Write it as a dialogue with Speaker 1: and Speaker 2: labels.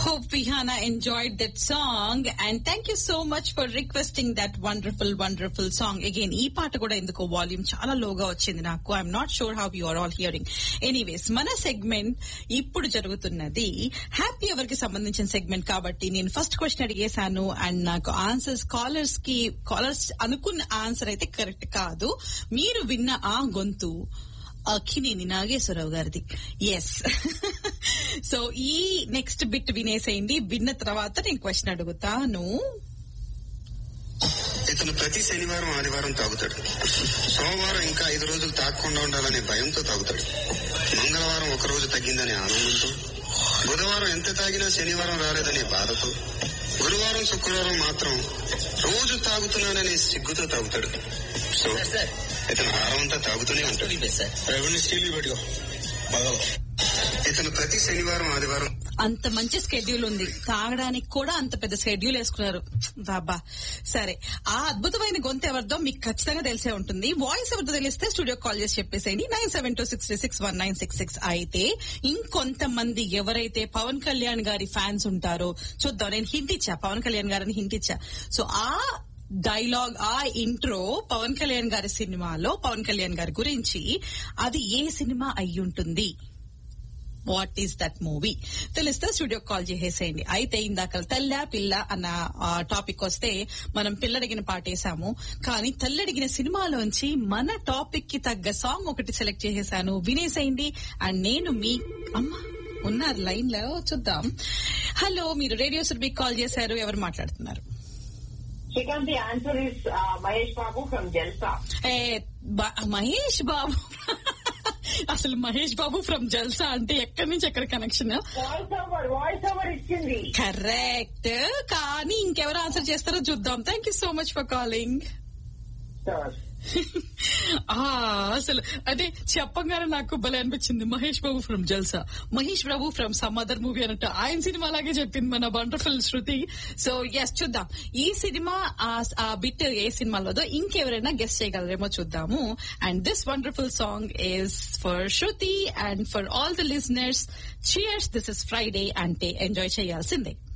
Speaker 1: Hope Vihana enjoyed that song and thank you so much for requesting that wonderful, wonderful song. Again, ఈ పాట కూడా ఎందుకో volume చాలా లోగా వచ్చింది నాకు I'm not sure how you are all hearing anyways మన సెగ్మెంట్ ఇప్పుడు జరుగుతున్నది హ్యాపీ అవర్ కి సంబంధించిన సెగ్మెంట్ కాబట్టి నేను ఫస్ట్ క్వశ్చన్ అడిగేశాను అండ్ నాకు ఆన్సర్స్ కాలర్స్ కి కాలర్స్ అనుకున్న ఆన్సర్ అయితే కరెక్ట్ కాదు మీరు విన్న ఆ గొంతు అఖినేని నాగేశ్వరరావు గారిది ఎస్ సో ఈ నెక్స్ట్ బిట్ వినేసేయండి విన్న తర్వాత నేను క్వశ్చన్ అడుగుతాను
Speaker 2: ఇతను ప్రతి శనివారం ఆదివారం తాగుతాడు సోమవారం ఇంకా ఐదు రోజులు తాగకుండా ఉండాలనే భయంతో తాగుతాడు మంగళవారం ఒక రోజు తగ్గిందనే ఆనందంతో బుధవారం ఎంత తాగినా శనివారం రాలేదనే బాధతో గురువారం శుక్రవారం మాత్రం రోజు తాగుతున్నాననే సిగ్గుతో తాగుతాడు సో ఇతను వారం అంతా తాగుతూనే ఉంటాడు ఎవరిని స్టీల్ పెట్టుకో ఇతను ప్రతి శనివారం ఆదివారం
Speaker 1: అంత మంచి స్కెడ్యూల్ ఉంది తాగడానికి కూడా అంత పెద్ద స్కెడ్యూల్ వేసుకున్నారు బాబా సరే ఆ అద్భుతమైన గొంతు ఎవరిదో మీకు ఖచ్చితంగా తెలిసే ఉంటుంది వాయిస్ ఎవరితో తెలిస్తే స్టూడియో కాల్ చేసి చెప్పేసేయండి nine seven two six six one nine six six అయితే ఇంకొంతమంది ఎవరైతే పవన్ కళ్యాణ్ గారి ఫ్యాన్స్ ఉంటారో చూద్దాం నేను హింట్ ఇచ్చా పవన్ కళ్యాణ్ గారిని హింట్ ఇచ్చా సో ఆ డైలాగ్ ఆ ఇంట్రో పవన్ కళ్యాణ్ గారి సినిమాలో పవన్ కళ్యాణ్ గారి గురించి అది ఏ సినిమా అయ్యుంటుంది వాట్ ఈస్ దట్ మూవీ తెలిస్తే స్టూడియో కాల్ చేసేసేయండి అయితే ఇందాక తెల్ల పిల్ల అన్న టాపిక్ వస్తే మనం పిల్లడిగిన పాటేశాము కానీ తెల్లడిగిన సినిమాలోంచి మన టాపిక్ కి తగ్గ సాంగ్ ఒకటి సెలెక్ట్ చేసేసాను వినేసేయండి అండ్ నేను మీ అమ్మ ఉన్నారు లైన్ లో చూద్దాం హలో మీరు రేడియో సుర్బిక్ కాల్ చేశారు ఎవరు మాట్లాడుతున్నారు
Speaker 3: Shrikant, the answer is uh, Mahesh Babu from Jalsa.
Speaker 1: ఏ బ- మహేష్ బాబు అసలు మహేష్ బాబు ఫ్రమ్ జల్సా అంటే ఎక్కడి నుంచి ఎక్కడ connection
Speaker 3: Voice over, voice over ఇచ్చింది
Speaker 1: కరెక్ట్ కానీ ఇంకెవరు ఆన్సర్ చేస్తారో చూద్దాం thank you so much for calling
Speaker 3: Sure.
Speaker 1: అసలు అదే చెప్పగానే నాకు భలే అనిపించింది Mahesh Babu from Jalsa Mahesh Babu from some other movie అన్నట్టు ఆయన సినిమా లాగే చెప్పింది మన వండర్ఫుల్ శృతి సో ఎస్ చూద్దాం ఈ సినిమా ఆ- ఆ బిట్ ఏ సినిమాలోదో ఇంకెవరైనా గెస్ట్ చేయగలరేమో చూద్దాము and this wonderful song is for Shruti and for all the listeners cheers this is Friday అంటే ఎంజాయ్ చేయాల్సిందే